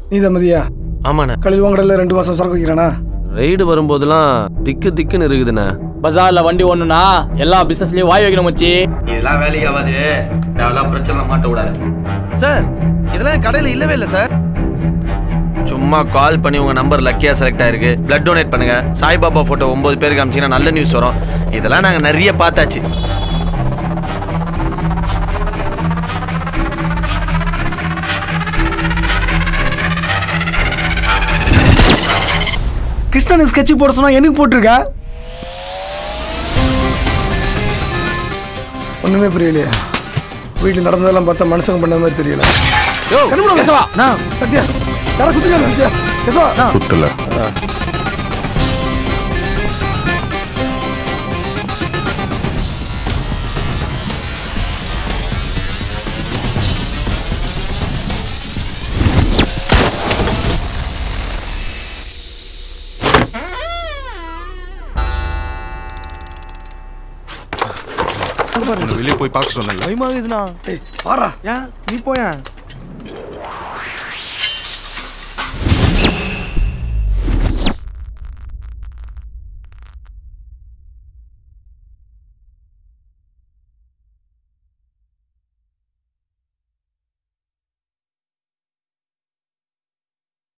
நீ தான் மதியா ஆமாண்ணே கழிவு வாங்கடல ரெண்டு மாசம் சரக்கு வைக்கிறானா ரைடு வரும்போதெல்லாம் திக்கு திக்குன்னு இருக்குதுண்ணே பஜார்ல வண்டி ஒண்ணுனா எல்லா பிசினஸ்லயும் வாய் வைக்கணும் மச்சி இதெல்லாம் வேலைக்கு ஆகாது தேவையில்லாம் பிரச்சனை மாட்ட விடாது சார் இதெல்லாம் கடையில் இல்லவே இல்லை சார் சும்மா கால் பண்ணி உங்க நம்பர் லக்கியா செலக்ட் ஆயிருக்கு பிளட் டொனேட் பண்ணுங்க சாய்பாபா போட்டோ ஒன்பது பேருக்கு அமிச்சிங்கன்னா நல்ல நியூஸ் வரும் இதெல்லாம் நாங்க நிறைய பார்த்தாச்சு கிருஷ்ணனுக்கு ஸ்கெட்ச் போட சொன்னா எனக்கு போட்டிருக்க ஒண்ணுமே புரியலையே வீட்டில் நடந்ததெல்லாம் பார்த்தா மனுஷங்க பண்ண மாதிரி தெரியல கரும்புடா, கேசவா. நான், சத்யா யாரை குத்துங்க சத்யா கேசவா நான். குத்துல வெளியே போய் பார்க்க சொன்னல பயமாகுதுண்ணா ஏய், வாடா ஏன் நீ போயேன்